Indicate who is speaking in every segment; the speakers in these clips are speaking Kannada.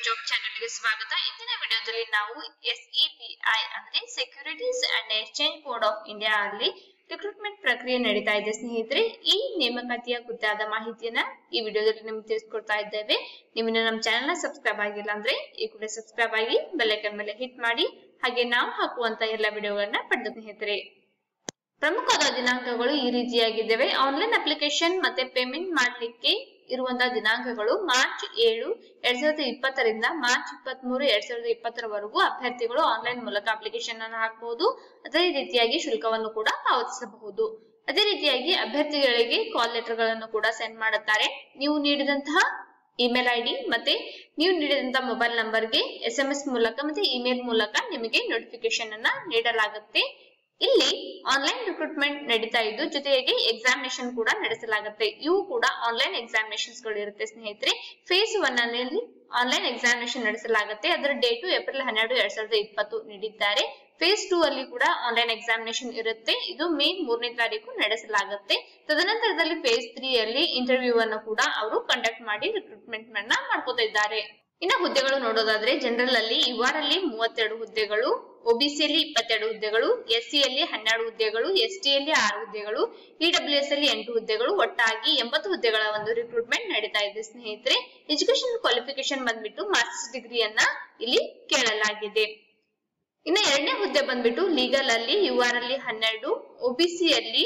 Speaker 1: ಜಾಬ್ ಚಾನೆಲ್ಗೆ ಸ್ವಾಗತ ಇಂದಿನ ವಿಡಿಯೋದಲ್ಲಿ ನಾವು ಎಸ್ಇಪಿಐ ಅಂದ್ರೆ securities and exchange board of India ಅಲ್ಲಿ ರಿಕ್ರೂಟ್ಮೆಂಟ್ ಪ್ರಕ್ರಿಯೆ ನಡೀತಾ ಇದೆ ಸ್ನೇಹಿತರೆ ಈ ನೇಮಕಾತಿಯ ಕುರಿತಾದ ಮಾಹಿತಿಯನ್ನ ಈ ವಿಡಿಯೋದಲ್ಲಿ ನಿಮ್ಗೆ ತಿಳಿಸ್ಕೊಡ್ತಾ ಇದ್ದೇವೆ ನೀವು ನಮ್ಮ ಚಾನೆಲ್ ನ ಸಬ್ಸ್ಕ್ರೈಬ್ ಆಗಿಲ್ಲ ಅಂದ್ರೆ ಈ ಕೂಡ ಸಬ್ಸ್ಕ್ರೈಬ್ ಆಗಿ ಬೆಲ್ಲೈಕನ್ ಮೇಲೆ ಹಿಟ್ ಮಾಡಿ ಹಾಗೆ ನಾವು ಹಾಕುವಂತ ಎಲ್ಲ ವಿಡಿಯೋಗಳನ್ನ ಪಡೆದ ಸ್ನೇಹಿತರೆ ಪ್ರಮುಖವಾದ ದಿನಾಂಕಗಳು ಈ ರೀತಿಯಾಗಿದ್ದಾವೆ ಆನ್ಲೈನ್ ಅಪ್ಲಿಕೇಶನ್ ಮತ್ತೆ ಪೇಮೆಂಟ್ ಮಾಡಲಿಕ್ಕೆ ಇರುವಂತಹ ದಿನಾಂಕಗಳು ಮಾರ್ಚ್ ಏಳು ಎರಡ್ ಸಾವಿರದ ಇಪ್ಪತ್ತರಿಂದ ಮಾರ್ಚ್ ಇಪ್ಪತ್ತ್ ಮೂರು ಎರಡ್ ಸಾವಿರದ ಇಪ್ಪತ್ತರವರೆಗೂ ಅಭ್ಯರ್ಥಿಗಳು ಆನ್ಲೈನ್ ಮೂಲಕ ಅಪ್ಲಿಕೇಶನ್ ಅನ್ನು ಹಾಕಬಹುದು ಅದೇ ರೀತಿಯಾಗಿ ಶುಲ್ಕವನ್ನು ಕೂಡ ಪಾವತಿಸಬಹುದು ಅದೇ ರೀತಿಯಾಗಿ ಅಭ್ಯರ್ಥಿಗಳಿಗೆ ಕಾಲ್ ಲೆಟರ್ ಗಳನ್ನು ಕೂಡ ಸೆಂಡ್ ಮಾಡುತ್ತಾರೆ ನೀವು ನೀಡಿದಂತಹ ಇಮೇಲ್ ಐಡಿ ಮತ್ತೆ ನೀವು ನೀಡಿದಂತಹ ಮೊಬೈಲ್ ನಂಬರ್ಗೆ ಎಸ್ ಎಂ ಎಸ್ ಮೂಲಕ ಮತ್ತೆ ಇಮೇಲ್ ಮೂಲಕ ನಿಮಗೆ ನೋಟಿಫಿಕೇಶನ್ ಅನ್ನ ನೀಡಲಾಗುತ್ತೆ ಇಲ್ಲಿ ಆನ್ಲೈನ್ ರಿಕ್ರೂಟ್ಮೆಂಟ್ ನಡೀತಾ ಇದ್ದು ಜೊತೆಗೆ ಎಕ್ಸಾಮಿನೇಷನ್ ಕೂಡ ನಡೆಸಲಾಗುತ್ತೆ ಇವು ಕೂಡ ಆನ್ಲೈನ್ ಎಕ್ಸಾಮಿನೇಷನ್ಸ್ ಗಳು ಇರುತ್ತೆ ಸ್ನೇಹಿತರೆ ಫೇಸ್ ಒನ್ ಅಲ್ಲಿ ಆನ್ಲೈನ್ ಎಕ್ಸಾಮಿನೇಷನ್ ನಡೆಸಲಾಗುತ್ತೆ ಅದರ ಡೇಟು ಏಪ್ರಿಲ್ ಹನ್ನೆರಡು ಎರಡ್ ಸಾವಿರದ ಇಪ್ಪತ್ತು ನೀಡಿದ್ದಾರೆ ಫೇಸ್ ಟೂ ಅಲ್ಲಿ ಕೂಡ ಆನ್ಲೈನ್ ಎಕ್ಸಾಮಿನೇಷನ್ ಇರುತ್ತೆ ಇದು ಮೇ ಮೂರನೇ ತಾರೀಕು ನಡೆಸಲಾಗುತ್ತೆ ತದನಂತರದಲ್ಲಿ ಫೇಸ್ ತ್ರೀ ಅಲ್ಲಿ ಇಂಟರ್ವ್ಯೂ ಅನ್ನು ಕೂಡ ಅವರು ಕಂಡಕ್ಟ್ ಮಾಡಿ ರಿಕ್ರೂಟ್ಮೆಂಟ್ ಅನ್ನ ಮಾಡ್ಕೋತಾ ಇದ್ದಾರೆ ಇನ್ನು ಹುದ್ದೆಗಳು ನೋಡೋದಾದ್ರೆ ಜನರಲ್ ಅಲ್ಲಿ ಯುಆರ್ ಅಲ್ಲಿ ಮೂವತ್ತೆರಡು ಹುದ್ದೆಗಳು ಒಬಿಸಿಯಲ್ಲಿ ಇಪ್ಪತ್ತೆರಡು ಹುದ್ದೆಗಳು ಎಸ್ಸಿ ಅಲ್ಲಿ ಹನ್ನೆರಡು ಹುದ್ದೆಗಳು ಎಸ್ ಟಿ ಅಲ್ಲಿ ಆರು ಹುದ್ದೆಗಳು ಇಡಬ್ಲ್ಯೂ ಎಸ್ ಅಲ್ಲಿ ಎಂಟು ಹುದ್ದೆಗಳು ಒಟ್ಟಾಗಿ ಎಂಬತ್ತು ಹುದ್ದೆಗಳ ಒಂದು ರಿಕ್ರೂಟ್ಮೆಂಟ್ ನಡೀತಾ ಇದೆ ಸ್ನೇಹಿತರೆ ಎಜುಕೇಶನ್ ಕ್ವಾಲಿಫಿಕೇಶನ್ ಬಂದ್ಬಿಟ್ಟು ಮಾಸ್ಟರ್ಸ್ ಡಿಗ್ರಿಯನ್ನ ಇಲ್ಲಿ ಕೇಳಲಾಗಿದೆ ಇನ್ನು ಎರಡನೇ ಹುದ್ದೆ ಬಂದ್ಬಿಟ್ಟು ಲೀಗಲ್ ಅಲ್ಲಿ ಯು ಆರ್ ಅಲ್ಲಿ ಹನ್ನೆರಡು ಒಬಿಸಿ ಅಲ್ಲಿ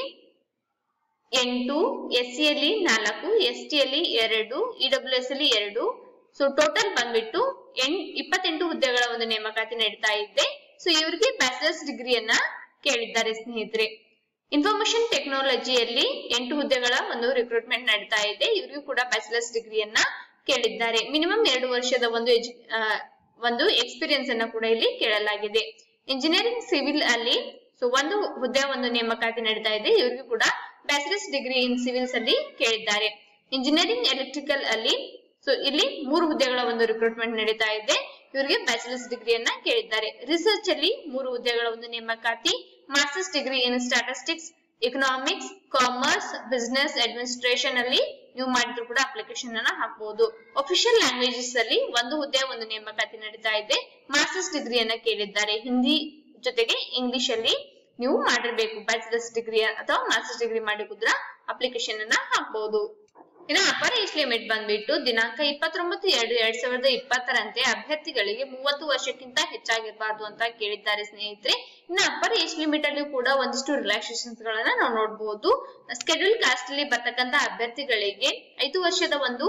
Speaker 1: ಎಂಟು ಎಸ್ ಸಿ ಅಲ್ಲಿ ನಾಲ್ಕು ಎಸ್ ಟಿ ಅಲ್ಲಿ ಎರಡು ಇಡಬ್ಲ್ಯೂ ಎಸ್ ಅಲ್ಲಿ ಎರಡು ಸೊ ಟೋಟಲ್ ಬಂದ್ಬಿಟ್ಟು ಎಂ ಇಪ್ಪತ್ತೆಂಟು ಹುದ್ದೆಗಳ ಒಂದು ನೇಮಕಾತಿ ನಡೀತಾ ಇದೆ ಸೊ ಇವರಿಗೆ ಬ್ಯಾಚಲರ್ಸ್ ಡಿಗ್ರಿಯನ್ನ ಕೇಳಿದ್ದಾರೆ ಸ್ನೇಹಿತರೆ ಇನ್ಫಾರ್ಮೇಶನ್ ಟೆಕ್ನಾಲಜಿಯಲ್ಲಿ ಎಂಟು ಹುದ್ದೆಗಳ ಒಂದು ರಿಕ್ರೂಟ್ಮೆಂಟ್ ನಡೀತಾ ಇದೆ ಇವರಿಗೂ ಕೂಡ ಬ್ಯಾಚಲರ್ಸ್ ಡಿಗ್ರಿಯನ್ನ ಕೇಳಿದ್ದಾರೆ ಮಿನಿಮಮ್ ಎರಡು ವರ್ಷದ ಒಂದು ಎಜು ಒಂದು ಎಕ್ಸ್ಪೀರಿಯನ್ಸ್ ಅನ್ನ ಕೂಡ ಇಲ್ಲಿ ಕೇಳಲಾಗಿದೆ ಇಂಜಿನಿಯರಿಂಗ್ ಸಿವಿಲ್ ಅಲ್ಲಿ ಸೊ ಒಂದು ಹುದ್ದೆ ಒಂದು ನೇಮಕಾತಿ ನಡೀತಾ ಇದೆ ಇವರಿಗೂ ಕೂಡ ಬ್ಯಾಚಲರ್ಸ್ ಡಿಗ್ರಿ ಇನ್ ಸಿವಿಲ್ಸ್ ಅಲ್ಲಿ ಕೇಳಿದ್ದಾರೆ ಇಂಜಿನಿಯರಿಂಗ್ ಎಲೆಕ್ಟ್ರಿಕಲ್ ಅಲ್ಲಿ ಸೊ ಇಲ್ಲಿ ಮೂರು ಹುದ್ದೆಗಳ ಒಂದು ರಿಕ್ರೂಟ್ಮೆಂಟ್ ನಡೀತಾ ಇದೆ ಇವರಿಗೆ ಬ್ಯಾಚಲರ್ಸ್ ಡಿಗ್ರಿಯನ್ನ ಕೇಳಿದ್ದಾರೆ ರಿಸರ್ಚ್ ಅಲ್ಲಿ ಮೂರು ಹುದ್ದೆಗಳ ಒಂದು ನೇಮಕಾತಿ masters degree in statistics economics commerce business administration ಅಲ್ಲಿ ನೀವು ಮಾಡಿದ್ರು ಕೂಡ ಅಪ್ಲಿಕೇಶನ್ ಅನ್ನ ಹಾಕಬಹುದು ಅಫಿಷಿಯಲ್ ಲ್ಯಾಂಗ್ವೇಜಸ್ ಅಲ್ಲಿ ಒಂದು ಹುದ್ದೆ ಒಂದು ನೇಮಕಾತಿ ನಡೀತಾ ಇದೆ ಮಾಸ್ಟರ್ಸ್ ಡಿಗ್ರಿಯನ್ನ ಕೇಳಿದ್ದಾರೆ ಹಿಂದಿ ಜೊತೆಗೆ ಇಂಗ್ಲಿಷ್ ಅಲ್ಲಿ ನೀವು ಮಾಡಿರ್ಬೇಕು ಬ್ಯಾಚಲರ್ಸ್ ಡಿಗ್ರಿ ಅಥವಾ ಮಾಸ್ಟರ್ಸ್ ಡಿಗ್ರಿ ಮಾಡಿ ಕೂಡ ಅಪ್ಲಿಕೇಶನ್ ಅನ್ನ ಹಾಕಬಹುದು ಇನ್ನು ಅಪರ್ ಏಜ್ ಲಿಮಿಟ್ ಬಂದ್ಬಿಟ್ಟು ದಿನಾಂಕ ಇಪ್ಪತ್ತೊಂಬತ್ತು ಎರಡು ಎರಡ್ ಸಾವಿರದ ಇಪ್ಪತ್ತರಂತೆ ಅಭ್ಯರ್ಥಿಗಳಿಗೆ ಮೂವತ್ತು ವರ್ಷಕ್ಕಿಂತ ಹೆಚ್ಚಾಗಿರಬಾರ್ದು ಅಂತ ಕೇಳಿದ್ದಾರೆ ಸ್ನೇಹಿತರೆ ಇನ್ನು ಅಪರ್ ಏಜ್ ಲಿಮಿಟ್ ಅಲ್ಲಿ ಕೂಡ ಒಂದಿಷ್ಟು ರಿಲ್ಯಾಕ್ಸೇಷನ್ಸ್ ಗಳನ್ನ ನಾವು ನೋಡಬಹುದು ಸ್ಕೆಡ್ಯೂಲ್ ಕಾಸ್ಟ್ ಅಲ್ಲಿ ಬರ್ತಕ್ಕಂತ ಅಭ್ಯರ್ಥಿಗಳಿಗೆ ಐದು ವರ್ಷದ ಒಂದು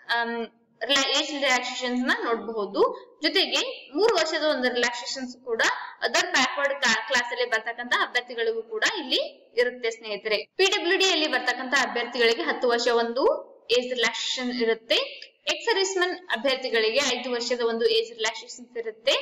Speaker 1: ಏಜ್ ರಿಲ್ಯಾಕ್ಸೇಷನ್ಸ್ ನ ನೋಡಬಹುದು ಜೊತೆಗೆ ಮೂರು ವರ್ಷದ ಒಂದು ರಿಲ್ಯಾಕ್ಸೇಷನ್ಸ್ ಕೂಡ ಅದರ್ ಬ್ಯಾಕ್ವರ್ಡ್ ಕ್ಲಾಸ್ ಅಲ್ಲಿ ಬರ್ತಕ್ಕಂತ ಅಭ್ಯರ್ಥಿಗಳಿಗೂ ಕೂಡ ಇಲ್ಲಿ ಇರುತ್ತೆ ಸ್ನೇಹಿತರೆ ಪಿಡಬ್ಲ್ಯೂ ಡಿ ಅಲ್ಲಿ ಬರ್ತಕ್ಕಂತ ಅಭ್ಯರ್ಥಿಗಳಿಗೆ ಹತ್ತು ವರ್ಷ ಒಂದು ಏಜ್ ರಿಲ್ಯಾಕ್ಸೇಷನ್ ಇರುತ್ತೆ ಎಕ್ಸ್ ಸರ್ವಿಸ್ಮನ್ ಅಭ್ಯರ್ಥಿಗಳಿಗೆ ಐದು ವರ್ಷದ ಒಂದು ಏಜ್ ರಿಲ್ಯಾಕ್ಸೇಷನ್ಸ್ ಇರುತ್ತೆ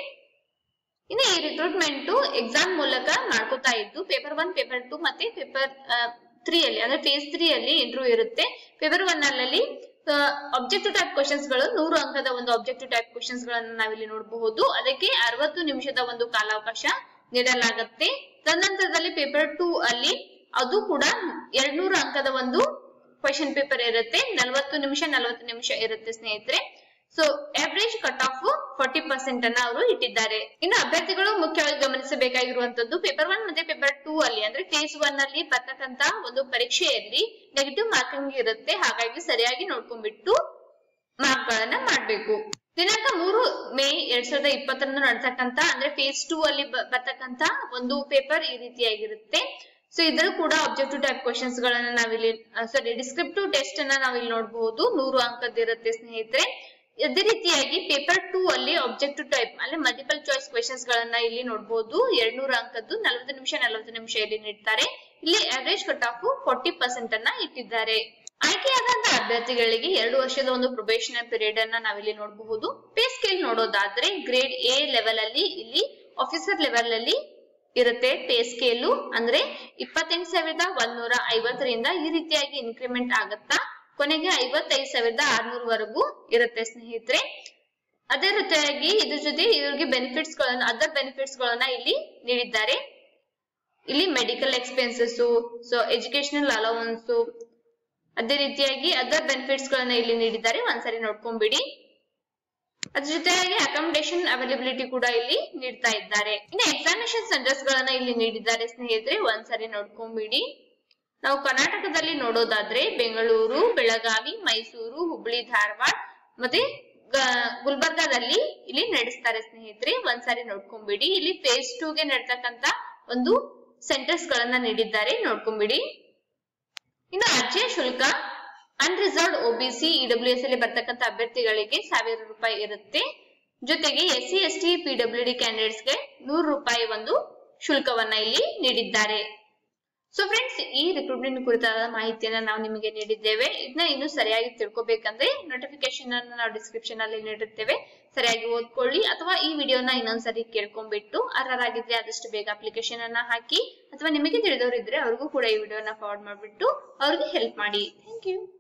Speaker 1: ಇನ್ನು ಈ ರಿಕ್ರೂಟ್ಮೆಂಟ್ ಎಕ್ಸಾಮ್ ಮೂಲಕ ಮಾಡ್ಕೋತಾ ಇದ್ದು ಪೇಪರ್ ಒನ್ ಪೇಪರ್ ಟು ಮತ್ತೆ ಪೇಪರ್ ತ್ರೀ ಅಲ್ಲಿ ಅಂದ್ರೆ ಫೇಸ್ ತ್ರೀ ಅಲ್ಲಿ ಇಂಟರ್ವ್ಯೂ ಇರುತ್ತೆ ಪೇಪರ್ ಒನ್ ಅಲ್ಲಿ ಆಬ್ಜೆಕ್ಟಿವ್ ಟೈಪ್ ಕ್ವಶನ್ಸ್ ಗಳು ನೂರು ಅಂಕದ ಒಂದು ಆಬ್ಜೆಕ್ಟಿವ್ ಟೈಪ್ ಕ್ವಶನ್ಸ್ ಗಳನ್ನ ನಾವಿಲ್ಲಿ ನೋಡಬಹುದು ಅದಕ್ಕೆ ಅರವತ್ತು ನಿಮಿಷದ ಒಂದು ಕಾಲಾವಕಾಶ ನೀಡಲಾಗುತ್ತೆ ತದನಂತರದಲ್ಲಿ ಪೇಪರ್ ಟೂ ಅಲ್ಲಿ ಅದು ಕೂಡ ಎರಡ್ನೂರು ಅಂಕದ ಒಂದು ಕ್ವಶನ್ ಪೇಪರ್ ಇರುತ್ತೆ ನಲವತ್ತು ನಿಮಿಷ ನಲವತ್ತು ನಿಮಿಷ ಇರುತ್ತೆ ಸ್ನೇಹಿತರೆ so average cut off forty percent ಅನ್ನ ಅವರು ಇಟ್ಟಿದ್ದಾರೆ ಇನ್ನು ಅಭ್ಯರ್ಥಿಗಳು ಮುಖ್ಯವಾಗಿ ಗಮನಿಸಬೇಕಾಗಿರುವಂತದ್ದು ಪೇಪರ್ ಒನ್ ಮತ್ತೆ ಪೇಪರ್ ಟೂ ಅಲ್ಲಿ ಅಂದ್ರೆ ಫೇಸ್ ಒನ್ ಅಲ್ಲಿ ಬರ್ತಕ್ಕಂತ ಒಂದು ಪರೀಕ್ಷೆಯಲ್ಲಿ ನೆಗೆಟಿವ್ ಮಾರ್ಕಿಂಗ್ ಇರುತ್ತೆ ಹಾಗಾಗಿ ಸರಿಯಾಗಿ ನೋಡ್ಕೊಂಡ್ಬಿಟ್ಟು ಮಾರ್ಕ್ ಗಳನ್ನ ಮಾಡ್ಬೇಕು ದಿನಾಂಕ ಮೂರು ಮೇ ಎರಡ್ ಸಾವಿರದ ಇಪ್ಪತ್ತರಂದು ನಡ್ತಕ್ಕಂತ ಅಂದ್ರೆ ಫೇಸ್ ಟೂ ಅಲ್ಲಿ ಬರ್ತಕ್ಕಂತ ಒಂದು ಪೇಪರ್ ಈ ರೀತಿಯಾಗಿರುತ್ತೆ ಸೊ ಇದ್ರ ಕೂಡ ಆಬ್ಜೆಕ್ಟಿವ್ ಟೈಪ್ ಕ್ವಶನ್ಸ್ ಗಳನ್ನ ನಾವಿಲ್ಲಿ ಸಾರಿ ಡಿಸ್ಕ್ರಿಪ್ಟಿವ್ ಟೆಸ್ಟ್ ಅನ್ನ ನಾವಿಲ್ಲಿ ನೋಡಬಹುದು ನೂರು ಅಂಕದಿರುತ್ತೆ ಸ್ನೇಹಿತರೆ ಅದೇ ರೀತಿಯಾಗಿ ಪೇಪರ್ ಟೂ ಅಲ್ಲಿ ಆಬ್ಜೆಕ್ಟಿವ್ ಟೈಪ್ ಅಂದ್ರೆ ಮಲ್ಟಿಪಲ್ ಚಾಯ್ಸ್ ಕ್ವೆಶನ್ಸ್ ಗಳನ್ನ ಇಲ್ಲಿ ನೋಡಬಹುದು ಎರಡ್ನೂರ ಅಂಕದ್ದು ನಲವತ್ತು ನಿಮಿಷ ನಲವತ್ತು ನಿಮಿಷ ಇಲ್ಲಿ ನೀಡ್ತಾರೆ ಇಲ್ಲಿ average cut off forty percent ಅನ್ನ ಇಟ್ಟಿದ್ದಾರೆ ಆಯ್ಕೆಯಾದಂತಹ ಅಭ್ಯರ್ಥಿಗಳಿಗೆ ಎರಡು ವರ್ಷದ ಒಂದು ಪ್ರೊಬೇಷನಲ್ ಪೀರಿಯಡ್ ಅನ್ನ ನಾವಿಲ್ಲಿ ನೋಡಬಹುದು ಪೇ ಸ್ಕೇಲ್ ನೋಡೋದಾದ್ರೆ ಗ್ರೇಡ್ ಎ ಲೆವೆಲ್ ಅಲ್ಲಿ ಇಲ್ಲಿ ಆಫೀಸರ್ ಲೆವೆಲ್ ಅಲ್ಲಿ ಇರುತ್ತೆ ಪೇ ಸ್ಕೇಲು ಅಂದ್ರೆ ಇಪ್ಪತ್ತೆಂಟು ಸಾವಿರದ ಒಂದೂರ ಐವತ್ತರಿಂದ ಈ ರೀತಿಯಾಗಿ ಇನ್ಕ್ರಿಮೆಂಟ್ ಆಗುತ್ತಾ ಕೊನೆಗೆ ಐವತ್ತೈದು ಸಾವಿರದ ಆರ್ನೂರ ವರೆಗೂ ಇರುತ್ತೆ ಸ್ನೇಹಿತರೆ ಅದೇ ರೀತಿಯಾಗಿ ಇದ್ರ ಜೊತೆ ಇವ್ರಿಗೆ ಬೆನಿಫಿಟ್ಸ್ ಗಳನ್ನ ಅದರ್ ಬೆನಿಫಿಟ್ಸ್ ಗಳನ್ನ ಇಲ್ಲಿ ನೀಡಿದ್ದಾರೆ ಇಲ್ಲಿ medical expenses so educational allowance ಅದೇ ರೀತಿಯಾಗಿ ಅದರ್ ಬೆನಿಫಿಟ್ಸ್ ಗಳನ್ನ ಇಲ್ಲಿ ನೀಡಿದ್ದಾರೆ ಒಂದ್ಸರಿ ನೋಡ್ಕೊಂಡ್ಬಿಡಿ ಅದ್ರ ಜೊತೆಯಾಗಿ ಅಕಾಮಿಡೇಷನ್ ಅವೈಲಬಿಲಿಟಿ ಕೂಡ ಇಲ್ಲಿ ನೀಡ್ತಾ ಇದ್ದಾರೆ ಇನ್ನು ಎಕ್ಸಾಮಿನೇಷನ್ ಸೆಂಟರ್ಸ್ ಗಳನ್ನ ಇಲ್ಲಿ ನೀಡಿದ್ದಾರೆ ಸ್ನೇಹಿತರೆ ಒಂದ್ಸರಿ ನೋಡ್ಕೊಂಬಿಡಿ ನಾವು ಕರ್ನಾಟಕದಲ್ಲಿ ನೋಡೋದಾದ್ರೆ ಬೆಂಗಳೂರು ಬೆಳಗಾವಿ ಮೈಸೂರು ಹುಬ್ಬಳ್ಳಿ ಧಾರವಾಡ ಮತ್ತೆ ಗ- ಗುಲ್ಬರ್ಗಾದಲ್ಲಿ ಇಲ್ಲಿ ನಡೆಸ್ತಾರೆ ಸ್ನೇಹಿತರೆ ಒಂದ್ಸಾರಿ ನೋಡ್ಕೊಂಬಿಡಿ ಇಲ್ಲಿ ಫೇಸ್ ಟೂ ಗೆ ನಡ್ತಕ್ಕಂತ ಒಂದು ಸೆಂಟರ್ಸ್ ಗಳನ್ನ ನೀಡಿದ್ದಾರೆ ನೋಡ್ಕೊಂಬಿಡಿ ಇನ್ನು ಅರ್ಜಿಯ ಶುಲ್ಕ ಅನ್ರಿಸರ್ವ್ಡ್ ಒಬಿಸಿ ಇಡಬ್ಲ್ಯೂ ಎಸ್ ಅಲ್ಲಿ ಬರ್ತಕ್ಕಂಥ ಅಭ್ಯರ್ಥಿಗಳಿಗೆ ಸಾವಿರ ರೂಪಾಯಿ ಇರುತ್ತೆ ಜೊತೆಗೆ S C S T PW D ಕ್ಯಾಂಡಿಡೇಟ್ಸ್ಗೆ ನೂರು ರೂಪಾಯಿ ಒಂದು ಶುಲ್ಕವನ್ನ ಇಲ್ಲಿ ನೀಡಿದ್ದಾರೆ ಸೊ ಫ್ರೆಂಡ್ಸ್ ಈ ರಿಕ್ರೂಟ್ಮೆಂಟ್ ಕುರಿತಾದ ಮಾಹಿತಿಯನ್ನ ನಾವು ನಿಮಗೆ ನೀಡಿದ್ದೇವೆ ಇದನ್ನ ಇನ್ನು ಸರಿಯಾಗಿ ತಿಳ್ಕೊಬೇಕಂದ್ರೆ ನೋಟಿಫಿಕೇಶನ್ ಅನ್ನು ನಾವು ಡಿಸ್ಕ್ರಿಪ್ಷನ್ ಅಲ್ಲಿ ನೀಡಿರ್ತೇವೆ ಸರಿಯಾಗಿ ಓದ್ಕೊಳ್ಳಿ ಅಥವಾ ಈ ವಿಡಿಯೋನ ಇನ್ನೊಂದ್ಸರಿ ಕೇಳ್ಕೊಂಡ್ಬಿಟ್ಟು ಅರ್ಹರಾಗಿದ್ರೆ ಆದಷ್ಟು ಬೇಗ ಅಪ್ಲಿಕೇಶನ್ ಅನ್ನ ಹಾಕಿ ಅಥವಾ ನಿಮಗೆ ತಿಳಿದವರು ಇದ್ರೆ ಅವ್ರಿಗೂ ಕೂಡ ಈ ವಿಡಿಯೋನ ಫಾರ್ವರ್ಡ್ ಮಾಡ್ಬಿಟ್ಟು ಅವ್ರಿಗೆ ಹೆಲ್ಪ್ ಮಾಡಿ ಥ್ಯಾಂಕ್ ಯು